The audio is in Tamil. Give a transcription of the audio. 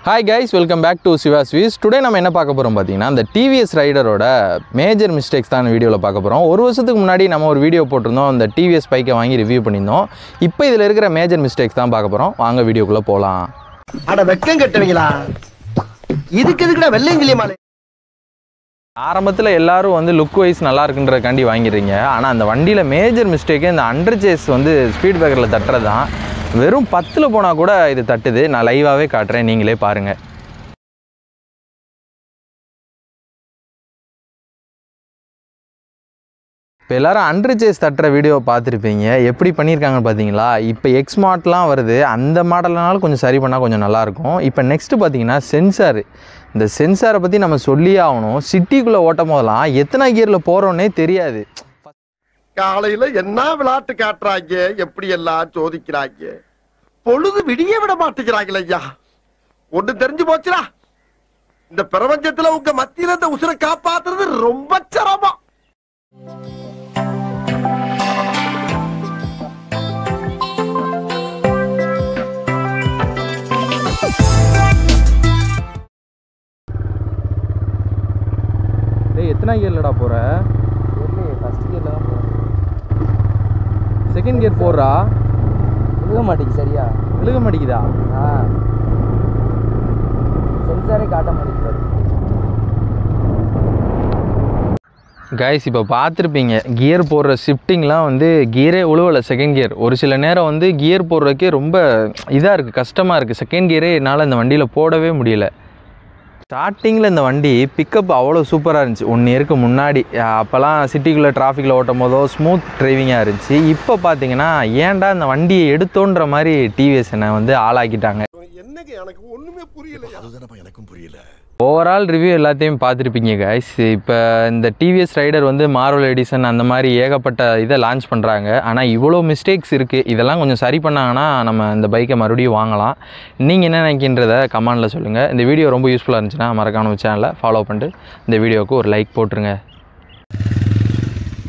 hi guys welcome back to Siva ஸ்வீஸ் டுடே நம்ம என்ன பார்க்க போகிறோம் பார்த்தீங்கன்னா அந்த டிவிஎஸ் ரைடரோட மேஜர் மிஸ்டேக்ஸ் தான் வீடியோவில் பார்க்க போகிறோம் ஒரு வருஷத்துக்கு முன்னாடி நம்ம ஒரு வீடியோ போட்டிருந்தோம் அந்த டிவிஎஸ் பைக்கை வாங்கி ரிவ்யூ பண்ணியிருந்தோம் இப்போ இதில் இருக்கிற மேஜர் மிஸ்டேக்ஸ் தான் பார்க்க போகிறோம் வாங்க வீடியோக்குள்ளே போகலாம் அட வெக்கம் கட்டுவீங்களா இதுக்கு எதுக்குடா வெள்ளையங்கிலிய மாலை ஆரம்பத்தில் எல்லாரும் வந்து லுக் வைஸ் நல்லா இருக்குன்றதுக்காண்டி வாங்கிடுறீங்க ஆனால் அந்த வண்டியில் மேஜர் மிஸ்டேக்கு இந்த அண்டர் சேஸ் வந்து ஸ்பீட் பிரேக்கரில் தட்டுறது தான் வெறும் பத்தில் போனால் கூட இது தட்டுது நான் லைவாகவே காட்டுறேன் நீங்களே பாருங்கள் இப்போ எல்லாரும் அண்டர் சேஸ் தட்டுற வீடியோ பார்த்துருப்பீங்க எப்படி பண்ணியிருக்காங்கன்னு பார்த்தீங்களா இப்போ எக்ஸ் மாடலாம் வருது அந்த மாடல்னாலும் கொஞ்சம் சரி பண்ணால் கொஞ்சம் நல்லாயிருக்கும் இப்போ நெக்ஸ்ட்டு பார்த்தீங்கன்னா சென்சார் இந்த சென்சாரை பற்றி நம்ம சொல்லியே ஆகணும் சிட்டிக்குள்ளே ஓட்டும் போதெல்லாம் எத்தனை கியரில் போகிறோன்னே தெரியாது காலையில என்ன விளையாட்டு காட்டுறாங்க எப்படி எல்லாம் சோதிக்கிறாங்க பொழுது விடிய விட மாட்டேங்கிறாங்களே ஐயா ஒண்ணு தெரிஞ்சு போச்சுடா இந்த பிரபஞ்சத்துல உங்க மத்தியில இந்த உசுரை காப்பாத்துறது ரொம்ப சிரமம் டேய் எத்தனை கியர்லடா போகிற தெரியலையே ஃபஸ்ட் கியரில் தான் போகிறேன் செகண்ட் கியர் போடுறா விழுக மாட்டேங்குது சரியா விழுக மாட்டேங்குதா ஆ சென்சாரே காட்ட மாட்டேங்குது கைஸ் இப்போ பார்த்துருப்பீங்க கியர் போடுற ஷிஃப்டிங்லாம் வந்து கியரே உழுவலை செகண்ட் கியர் ஒரு சில நேரம் வந்து கியர் போடுறதுக்கே ரொம்ப இதாக இருக்குது கஷ்டமாக இருக்குது செகண்ட் கியரே என்னால் இந்த வண்டியில் போடவே முடியல ஸ்டார்டிங்கில் இந்த வண்டி பிக்கப் அவ்வளோ சூப்பராக இருந்துச்சு ஒன் இயருக்கு முன்னாடி அப்போல்லாம் சிட்டிக்குள்ளே டிராஃபிக்கில் ஓட்டும் போதோ ஸ்மூத் டிரைவிங்காக இருந்துச்சு இப்போ பார்த்தீங்கன்னா ஏன்டா இந்த வண்டியை எடுத்தோன்ற மாதிரி டிவிஎஸ் என்னை வந்து ஆளாக்கிட்டாங்க என்னங்க எனக்கு ஒண்ணுமே புரியலையா அதுதானப்பா எனக்கும் புரியல ஓவரால் ரிவ்யூ எல்லாத்தையும் பார்த்துருப்பீங்க கைஸ் இப்போ இந்த டிவிஎஸ் ரைடர் வந்து மார்வல் எடிசன் அந்த மாதிரி ஏகப்பட்ட இதை லான்ச் பண்ணுறாங்க ஆனால் இவ்வளோ மிஸ்டேக்ஸ் இருக்குது இதெல்லாம் கொஞ்சம் சரி பண்ணாங்கன்னா நம்ம இந்த பைக்கை மறுபடியும் வாங்கலாம் நீங்கள் என்ன நினைக்கின்றத கமெண்டில் சொல்லுங்கள் இந்த வீடியோ ரொம்ப யூஸ்ஃபுல்லாக இருந்துச்சுன்னா மறக்காம சேனலை ஃபாலோ பண்ணிட்டு இந்த வீடியோவுக்கு ஒரு லைக் போட்டுருங்க